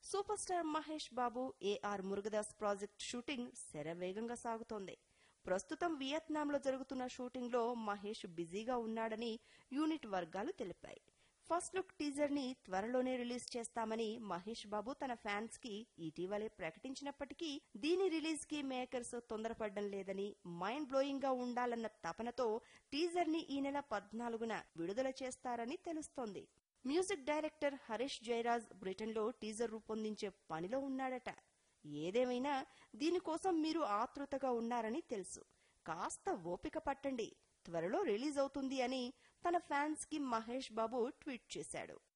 super star Mahesh Babu AR Murugadoss project shooting శరవేగంగా సాగుతోంది ప్రస్తుతం వియత్నాంలో జరుగుతున్న షూటింగ్లో మహేష్ బిజీగా ఉన్నాడని యూనిట్ వర్గాలు తెలిపాయి ఫస్ట్ లుక్ టీజర్ ని త్వరలోనే రిలీజ్ చేస్తామని మహేష్ బాబు తన ఫ్యాన్స్ కి ఇటీవలే ప్రకటించినప్పటికీ దీని రిలీజ్ కి మేకర్స్ తొందరపడడం లేదని మైండ్ బ్లోయింగ్ గా ఉండాలన్న తపనతో టీజర్ ని ఈ నెల పద్నాలుగున విడుదల చేస్తారని తెలుస్తోంది music director Harris Jayaraj Britain లో టీజర్ రూపొందించే పనిలో ఉన్నాడట ఏదేమైనా దీనికోసం మీరు ఆతృతగా ఉన్నారని తెలుసు కాస్త ఓపిక పట్టండి త్వరలో రిలీజ్ అవుతుంది అని తన ఫ్యాన్స్ కి మహేష్ బాబు ట్వీట్ చేశాడు